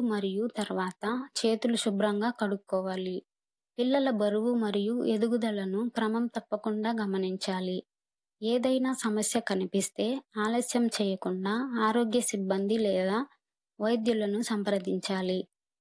మరియు తర్వాత చేతులు శుభ్రంగా కడుక్కోవాలి పిల్లల బరువు మరియు ఎదుగుదలను క్రమం తప్పకుండా గమనించాలి ఏదైనా సమస్య కనిపిస్తే ఆలస్యం చేయకుండా ఆరోగ్య సిబ్బంది లేదా వైద్యులను సంప్రదించాలి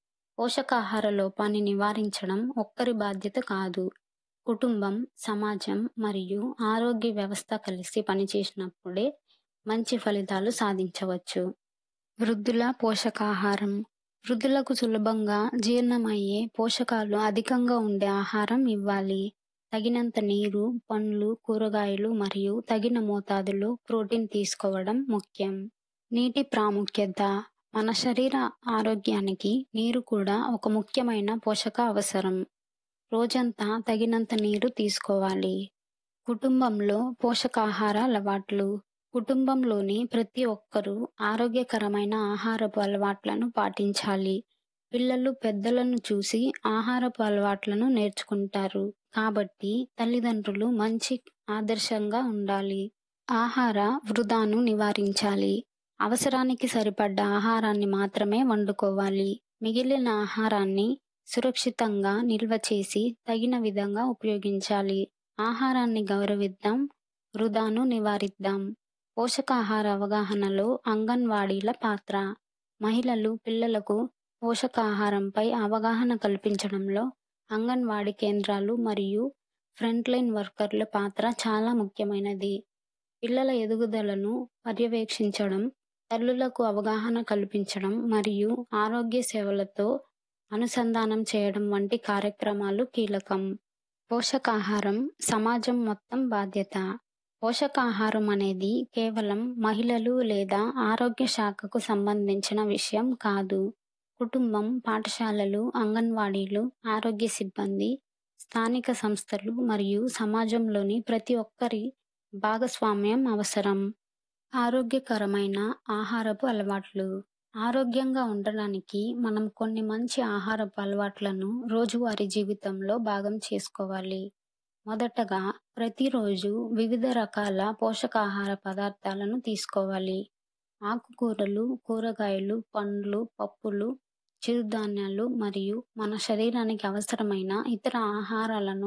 పోషకాహార లోపాన్ని నివారించడం ఒక్కరి బాధ్యత కాదు కుటుంబం సమాజం మరియు ఆరోగ్య వ్యవస్థ కలిసి పనిచేసినప్పుడే మంచి ఫలితాలు సాధించవచ్చు వృద్ధుల పోషకాహారం వృద్ధులకు సులభంగా జీర్ణమయ్యే పోషకాలు అధికంగా ఉండే ఆహారం ఇవ్వాలి తగినంత నీరు పండ్లు కూరగాయలు మరియు తగిన మోతాదులో ప్రోటీన్ తీసుకోవడం ముఖ్యం నీటి ప్రాముఖ్యత మన శరీర ఆరోగ్యానికి నీరు కూడా ఒక ముఖ్యమైన పోషక అవసరం రోజంతా తగినంత నీరు తీసుకోవాలి కుటుంబంలో పోషకాహార అలవాట్లు కుటుంబంలోని ప్రతి ఒక్కరూ ఆరోగ్యకరమైన ఆహారపు అలవాట్లను పాటించాలి పిల్లలు పెద్దలను చూసి ఆహారపు అలవాట్లను నేర్చుకుంటారు కాబట్టి తల్లిదండ్రులు మంచి ఆదర్శంగా ఉండాలి ఆహార వృధాను నివారించాలి అవసరానికి సరిపడ్డ ఆహారాన్ని మాత్రమే వండుకోవాలి మిగిలిన ఆహారాన్ని సురక్షితంగా నిల్వ చేసి తగిన విధంగా ఉపయోగించాలి ఆహారాన్ని గౌరవిద్దాం వృధాను నివారిద్దాం పోషకాహార అవగాహనలో అంగన్వాడీల పాత్ర మహిళలు పిల్లలకు పోషకాహారంపై అవగాహన కల్పించడంలో అంగన్వాడీ కేంద్రాలు మరియు ఫ్రంట్ లైన్ వర్కర్ల పాత్ర చాలా ముఖ్యమైనది పిల్లల ఎదుగుదలను పర్యవేక్షించడం తల్లులకు అవగాహన కల్పించడం మరియు ఆరోగ్య సేవలతో అనుసంధానం చేయడం వంటి కార్యక్రమాలు కీలకం పోషకాహారం సమాజం మొత్తం బాధ్యత పోషకాహారం అనేది కేవలం మహిళలు లేదా ఆరోగ్య శాఖకు సంబంధించిన విషయం కాదు కుటుంబం పాఠశాలలు అంగన్వాడీలు ఆరోగ్య సిబ్బంది స్థానిక సంస్థలు మరియు సమాజంలోని ప్రతి ఒక్కరి భాగస్వామ్యం అవసరం ఆరోగ్యకరమైన ఆహారపు అలవాట్లు ఆరోగ్యంగా ఉండడానికి మనం కొన్ని మంచి ఆహారపు అలవాట్లను రోజువారీ జీవితంలో భాగం చేసుకోవాలి మొదటగా ప్రతిరోజు వివిధ రకాల పోషకాహార పదార్థాలను తీసుకోవాలి ఆకుకూరలు కూరగాయలు పండ్లు పప్పులు చిరుధాన్యాలు మరియు మన శరీరానికి అవసరమైన ఇతర ఆహారాలను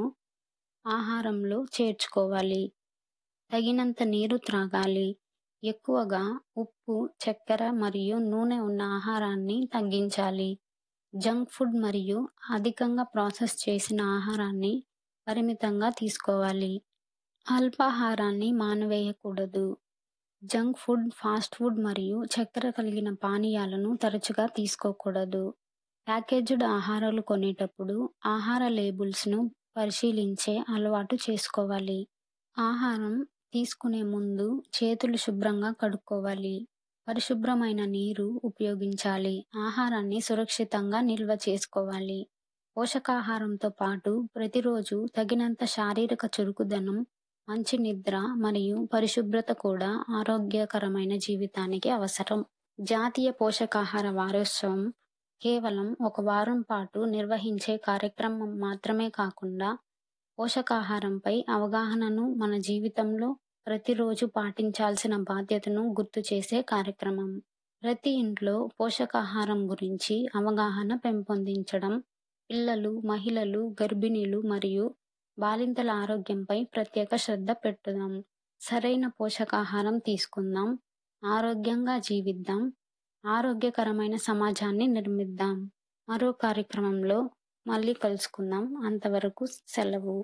ఆహారంలో చేర్చుకోవాలి తగినంత నీరు త్రాగాలి ఎక్కువగా ఉప్పు చక్కెర మరియు నూనె ఉన్న ఆహారాన్ని తగ్గించాలి జంక్ ఫుడ్ మరియు అధికంగా ప్రాసెస్ చేసిన ఆహారాన్ని పరిమితంగా తీసుకోవాలి అల్పాహారాన్ని మానవేయకూడదు జంక్ ఫుడ్ ఫాస్ట్ ఫుడ్ మరియు చక్కెర కలిగిన పానీయాలను తరచుగా తీసుకోకూడదు ప్యాకేజ్డ్ ఆహారాలు కొనేటప్పుడు ఆహార లేబుల్స్ను పరిశీలించే అలవాటు చేసుకోవాలి ఆహారం తీసుకునే ముందు చేతులు శుభ్రంగా కడుక్కోవాలి పరిశుభ్రమైన నీరు ఉపయోగించాలి ఆహారాన్ని సురక్షితంగా నిల్వ చేసుకోవాలి పోషకాహారంతో పాటు ప్రతిరోజు తగినంత శారీరక చురుకుదనం మంచి నిద్ర మరియు పరిశుభ్రత కూడా ఆరోగ్యకరమైన జీవితానికి అవసరం జాతీయ పోషకాహార వారోత్సవం కేవలం ఒక వారం పాటు నిర్వహించే కార్యక్రమం మాత్రమే కాకుండా పోషకాహారంపై అవగాహనను మన జీవితంలో ప్రతిరోజు పాటించాల్సిన బాధ్యతను గుర్తు చేసే కార్యక్రమం ప్రతి ఇంట్లో పోషకాహారం గురించి అవగాహన పెంపొందించడం పిల్లలు మహిళలు గర్భిణీలు మరియు బాలింతల ఆరోగ్యంపై ప్రత్యేక శ్రద్ధ పెట్టుదాం సరైన పోషకాహారం తీసుకుందాం ఆరోగ్యంగా జీవిద్దాం ఆరోగ్యకరమైన సమాజాన్ని నిర్మిద్దాం మరో కార్యక్రమంలో మళ్ళీ కలుసుకుందాం అంతవరకు సెలవు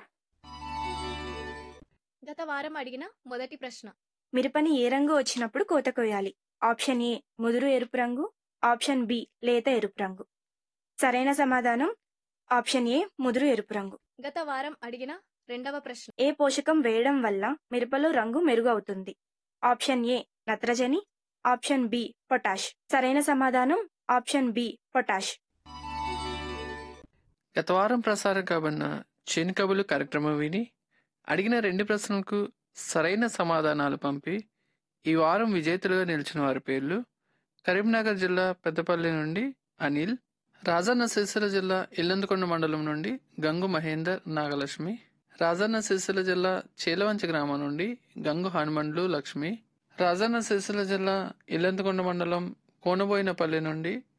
గత వారం అడిగిన మొదటి ప్రశ్న మిరపని ఏ రంగు వచ్చినప్పుడు కోత కొయ్యాలి ఆప్షన్ ఏ ముదురు ఎరుపు రంగు ఆప్షన్ బి లేత ఎరుపు రంగు సరైన సమాధానం ఆప్షన్ ఏ ముదురు ఎరుపు రంగు గత వారం అడిగిన రెండవ ప్రశ్న ఏ పోషకం వేయడం వల్ల మిరపలో రంగు మెరుగు అవుతుంది ఆప్షన్ ఏ నత్రజని ఆప్షన్ బి పొటాష్ సరైన సమాధానం ఆప్షన్ బి పొటాష్ గత వారం ప్రసారం కాబడిన చేను కబులు కార్యక్రమం విని అడిగిన రెండు ప్రశ్నలకు సరైన సమాధానాలు పంపి ఈ వారం విజేతలుగా నిలిచిన వారి పేర్లు కరీంనగర్ జిల్లా పెద్దపల్లి నుండి అనిల్ రాజన్న సిరిసిల్ల జిల్లా ఇల్లందుకొండ మండలం నుండి గంగు మహేందర్ నాగలక్ష్మి రాజన్న సిరిసిల్ల జిల్లా చేలవంచి గ్రామం నుండి గంగు హనుమండ్లు లక్ష్మి రాజన్న సిరిసిల్ల జిల్లా ఇల్లందుకొండ మండలం కోనబోయినపల్లి నుండి